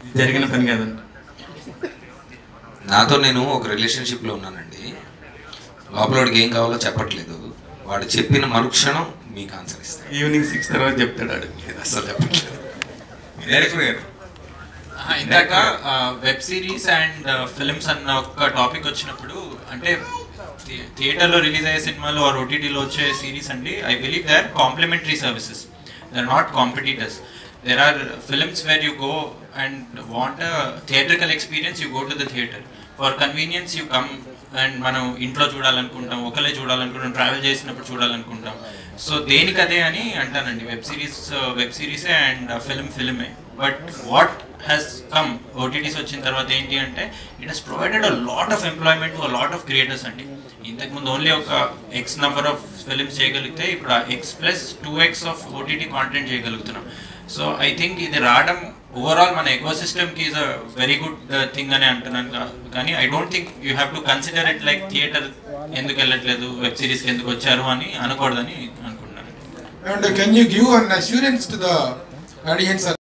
జరిగిన పని కాదండి నాతో నేను ఒక రిలేషన్షిప్లో ఉన్నానండి లోపల వాడికి ఏం కావాలో చెప్పట్లేదు వాడు చెప్పిన మరుక్షణం మీకు ఆన్సర్ ఇస్తాను ఈవినింగ్ సిక్స్ తర్వాత చెప్తాడు ఆడు లేదు అసలు చెప్పట్లేదు డైరెక్టర్ గారు ఆహా, ఇందాక వెబ్ సిరీస్ అండ్ ఫిల్మ్స్ అన్న ఒక టాపిక్ వచ్చినప్పుడు అంటే థియేటర్లో రిలీజ్ అయ్యే సినిమాలు ఆర్ ఓటీటీలో వచ్చే సిరీస్ అండి I believe they are complementary services they are not competitors there are films where you go and want theatrical experience you go to the theatre for convenience you come and మనం ఇంట్లో చూడాలనుకుంటాం ఒకలే చూడాలనుకుంటాం travel చేసినప్పుడు చూడాలనుకుంటాం so దేనికి అదే అని అంటానండి web series web సిరీసే and film ఫిల్మే but what has come OTTs వచ్చిన తర్వాత ఏంటి అంటే it has provided a lot of employment to lot of creators అండి ఇంతకుముందు ఓన్లీ ఒక ఎక్స్ నెంబర్ ఆఫ్ ఫిల్మ్స్ చేయగలిగితే ఇప్పుడు X plus two X of OTT content చేయగలుగుతున్నాం సో ఐ థింక్ ఇది రావడం ఓవరాల్ మన ఎకో సిస్టమ్కి is a very good thing అని అంటున్నాను కా- కానీ I don't think you have to consider it like theatre ఎందుకు వెళ్ళట్లేదు వెబ్ సిరీస్కి ఎందుకు వచ్చారు అని అనకూడదని అనుకుంటున్నాను And can you give an assurance to the audience